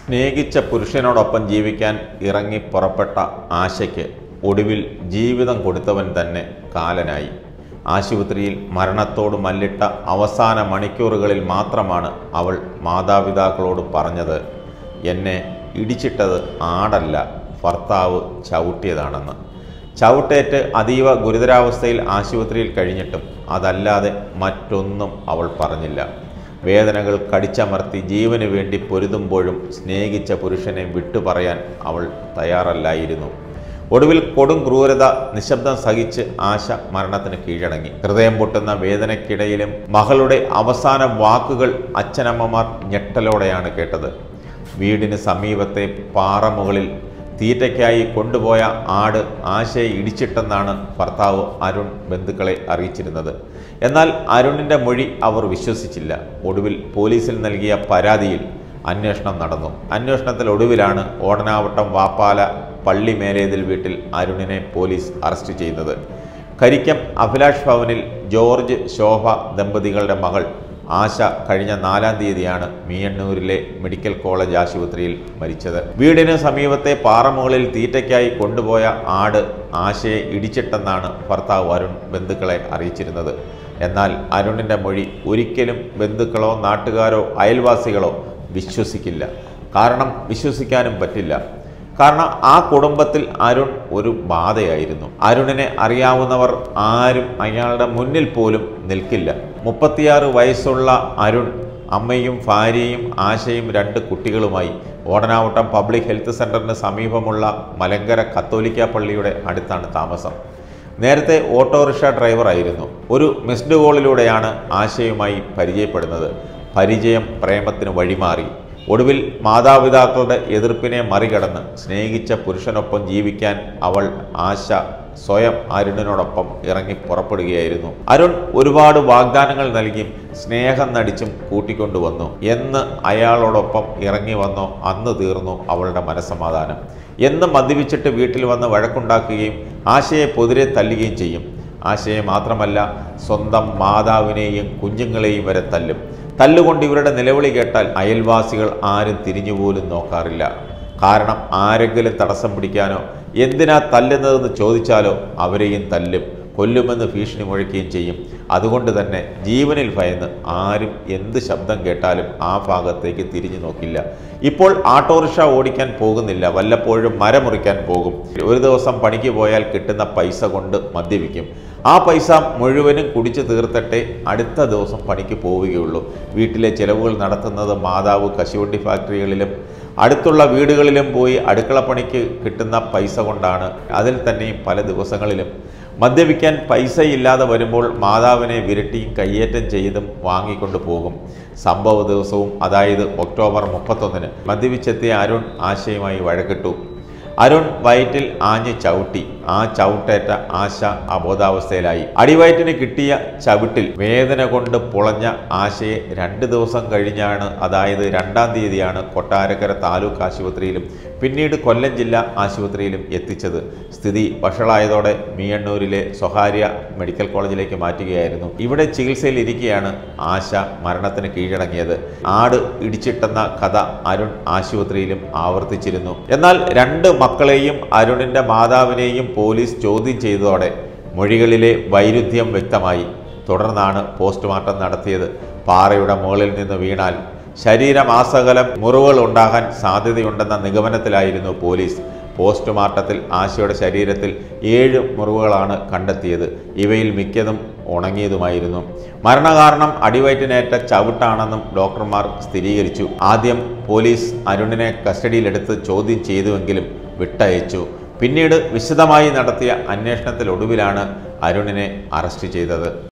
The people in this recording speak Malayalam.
സ്നേഹിച്ച പുരുഷനോടൊപ്പം ജീവിക്കാൻ ഇറങ്ങി പുറപ്പെട്ട ആശയ്ക്ക് ഒടുവിൽ ജീവിതം കൊടുത്തവൻ തന്നെ കാലനായി ആശുപത്രിയിൽ മരണത്തോട് മല്ലിട്ട അവസാന മണിക്കൂറുകളിൽ മാത്രമാണ് അവൾ മാതാപിതാക്കളോട് പറഞ്ഞത് എന്നെ ഇടിച്ചിട്ടത് ആടല്ല ഭർത്താവ് ചവിട്ടിയതാണെന്ന് ചവിട്ടേറ്റ് അതീവ ഗുരുതരാവസ്ഥയിൽ ആശുപത്രിയിൽ കഴിഞ്ഞിട്ടും അതല്ലാതെ മറ്റൊന്നും അവൾ പറഞ്ഞില്ല വേദനകൾ കടിച്ചമർത്തി ജീവന് വേണ്ടി പൊരുതുമ്പോഴും സ്നേഹിച്ച പുരുഷനെ വിട്ടുപറയാൻ അവൾ തയ്യാറല്ലായിരുന്നു ഒടുവിൽ കൊടും ക്രൂരത നിശബ്ദം സഹിച്ച് ആശ മരണത്തിന് കീഴടങ്ങി ഹൃദയം പൊട്ടുന്ന വേദനയ്ക്കിടയിലും മകളുടെ അവസാന വാക്കുകൾ അച്ഛനമ്മമാർ ഞെട്ടലോടെയാണ് കേട്ടത് വീടിന് സമീപത്തെ പാറമുകളിൽ തീറ്റയ്ക്കായി കൊണ്ടുപോയ ആട് ആശയെ ഇടിച്ചിട്ടെന്നാണ് ഭർത്താവ് അരുൺ ബന്ധുക്കളെ അറിയിച്ചിരുന്നത് എന്നാൽ അരുണിൻ്റെ മൊഴി അവർ വിശ്വസിച്ചില്ല ഒടുവിൽ പോലീസിൽ നൽകിയ പരാതിയിൽ അന്വേഷണം നടന്നു അന്വേഷണത്തിൽ ഒടുവിലാണ് ഓടനാവട്ടം വാപ്പാല പള്ളി മേലേതിൽ വീട്ടിൽ അരുണിനെ പോലീസ് അറസ്റ്റ് ചെയ്യുന്നത് കരിക്കം അഭിലാഷ് ഭവനിൽ ജോർജ് ശോഭ ദമ്പതികളുടെ മകൾ ആശ കഴിഞ്ഞ നാലാം തീയതിയാണ് മീയണ്ണൂരിലെ മെഡിക്കൽ കോളേജ് ആശുപത്രിയിൽ മരിച്ചത് വീടിന് സമീപത്തെ പാറമുകളിൽ തീറ്റയ്ക്കായി കൊണ്ടുപോയ ആട് ആശയെ ഇടിച്ചിട്ടെന്നാണ് ഭർത്താവ് അരുൺ ബന്ധുക്കളെ അറിയിച്ചിരുന്നത് എന്നാൽ അരുണിൻ്റെ മൊഴി ഒരിക്കലും ബന്ധുക്കളോ നാട്ടുകാരോ അയൽവാസികളോ വിശ്വസിക്കില്ല കാരണം വിശ്വസിക്കാനും പറ്റില്ല കാരണം ആ കുടുംബത്തിൽ അരുൺ ഒരു ബാധയായിരുന്നു അരുണിനെ അറിയാവുന്നവർ ആരും അയാളുടെ മുന്നിൽ പോലും നിൽക്കില്ല മുപ്പത്തിയാറ് വയസ്സുള്ള അരുൺ അമ്മയും ഭാര്യയും ആശയും രണ്ട് കുട്ടികളുമായി ഓടനാവട്ടം പബ്ലിക് ഹെൽത്ത് സെൻ്ററിന് സമീപമുള്ള മലങ്കര കത്തോലിക്ക പള്ളിയുടെ അടുത്താണ് താമസം നേരത്തെ ഓട്ടോറിക്ഷ ഡ്രൈവറായിരുന്നു ഒരു മിസ്ഡ് കോളിലൂടെയാണ് ആശയുമായി പരിചയപ്പെടുന്നത് പരിചയം പ്രേമത്തിന് വഴിമാറി ഒടുവിൽ മാതാപിതാക്കളുടെ എതിർപ്പിനെ മറികടന്ന് സ്നേഹിച്ച പുരുഷനൊപ്പം ജീവിക്കാൻ അവൾ ആശ സ്വയം അരുണിനോടൊപ്പം ഇറങ്ങി പുറപ്പെടുകയായിരുന്നു അരുൺ ഒരുപാട് വാഗ്ദാനങ്ങൾ നൽകിയും സ്നേഹം നടിച്ചും കൂട്ടിക്കൊണ്ടുവന്നു എന്ന് അയാളോടൊപ്പം ഇറങ്ങി വന്നോ അന്ന് തീർന്നു അവളുടെ മനസ്സമാധാനം എന്ന് മദ്യപിച്ചിട്ട് വീട്ടിൽ വന്ന് വഴക്കുണ്ടാക്കുകയും ആശയെ പൊതിരെ തല്ലുകയും ചെയ്യും ആശയെ മാത്രമല്ല സ്വന്തം മാതാവിനെയും കുഞ്ഞുങ്ങളെയും വരെ തല്ലും തല്ലുകൊണ്ട് ഇവരുടെ നിലവിളി കേട്ടാൽ അയൽവാസികൾ ആരും തിരിഞ്ഞുപോലും നോക്കാറില്ല കാരണം ആരെങ്കിലും തടസ്സം പിടിക്കാനോ എന്തിനാ തല്ലുന്നതെന്ന് ചോദിച്ചാലോ അവരെയും തല്ലും കൊല്ലുമെന്ന് ഭീഷണി മുഴക്കുകയും ചെയ്യും അതുകൊണ്ട് തന്നെ ജീവനിൽ ഭയന്ന് ആരും എന്ത് ശബ്ദം കേട്ടാലും ആ ഭാഗത്തേക്ക് തിരിഞ്ഞു നോക്കില്ല ഇപ്പോൾ ആട്ടോറിക്ഷ ഓടിക്കാൻ പോകുന്നില്ല വല്ലപ്പോഴും മരമുറിക്കാൻ പോകും ഒരു ദിവസം പണിക്ക് പോയാൽ കിട്ടുന്ന പൈസ കൊണ്ട് മദ്യപിക്കും ആ പൈസ മുഴുവനും കുടിച്ചു തീർത്തിട്ടേ അടുത്ത ദിവസം പണിക്ക് പോവുകയുള്ളൂ വീട്ടിലെ ചിലവുകൾ നടത്തുന്നത് മാതാവ് കശുവണ്ടി ഫാക്ടറികളിലും അടുത്തുള്ള വീടുകളിലും പോയി അടുക്കളപ്പണിക്ക് കിട്ടുന്ന പൈസ കൊണ്ടാണ് അതിൽ തന്നെയും പല ദിവസങ്ങളിലും മദ്യപിക്കാൻ പൈസയില്ലാതെ വരുമ്പോൾ മാതാവിനെ വിരട്ടിയും കയ്യേറ്റം ചെയ്തും വാങ്ങിക്കൊണ്ട് പോകും സംഭവ ദിവസവും അതായത് ഒക്ടോബർ മുപ്പത്തൊന്നിന് മദ്യപിച്ചെത്തിയ അരുൺ ആശയുമായി വഴക്കിട്ടു അരുൺ വയറ്റിൽ ആഞ്ഞ് ചവിട്ടി ആ ചവിട്ടേറ്റ ആശ അബോധാവസ്ഥയിലായി അടിവയറ്റിന് കിട്ടിയ ചവിട്ടിൽ വേദന കൊണ്ട് പൊളഞ്ഞ ആശയെ രണ്ട് ദിവസം കഴിഞ്ഞാണ് അതായത് രണ്ടാം തീയതിയാണ് കൊട്ടാരക്കര താലൂക്ക് ആശുപത്രിയിലും പിന്നീട് കൊല്ലം ജില്ലാ ആശുപത്രിയിലും എത്തിച്ചത് സ്ഥിതി വഷളായതോടെ മീയണ്ണൂരിലെ സ്വകാര്യ മെഡിക്കൽ കോളേജിലേക്ക് മാറ്റുകയായിരുന്നു ഇവിടെ ചികിത്സയിൽ ഇരിക്കെയാണ് ആശ മരണത്തിന് കീഴടങ്ങിയത് ആട് ഇടിച്ചിട്ടെന്ന കഥ അരുൺ ആശുപത്രിയിലും ആവർത്തിച്ചിരുന്നു എന്നാൽ രണ്ട് മക്കളെയും അരുണിന്റെ മാതാവിനെയും പോലീസ് ചോദ്യം ചെയ്തതോടെ മൊഴികളിലെ വൈരുദ്ധ്യം വ്യക്തമായി തുടർന്നാണ് പോസ്റ്റ്മോർട്ടം നടത്തിയത് പാറയുടെ മുകളിൽ നിന്ന് വീണാൽ ശരീരമാസകലം മുറിവുകൾ ഉണ്ടാകാൻ സാധ്യതയുണ്ടെന്ന നിഗമനത്തിലായിരുന്നു പോലീസ് പോസ്റ്റ്മോർട്ടത്തിൽ ആശയുടെ ശരീരത്തിൽ ഏഴ് മുറിവുകളാണ് കണ്ടെത്തിയത് ഇവയിൽ മിക്കതും ഉണങ്ങിയതുമായിരുന്നു മരണകാരണം അടിവയറ്റിനേറ്റ ചവിട്ടാണെന്നും ഡോക്ടർമാർ സ്ഥിരീകരിച്ചു ആദ്യം പോലീസ് അരുണിനെ കസ്റ്റഡിയിലെടുത്ത് ചോദ്യം ചെയ്തുവെങ്കിലും വിട്ടയച്ചു പിന്നീട് വിശദമായി നടത്തിയ അന്വേഷണത്തിലൊടുവിലാണ് അരുണിനെ അറസ്റ്റ് ചെയ്തത്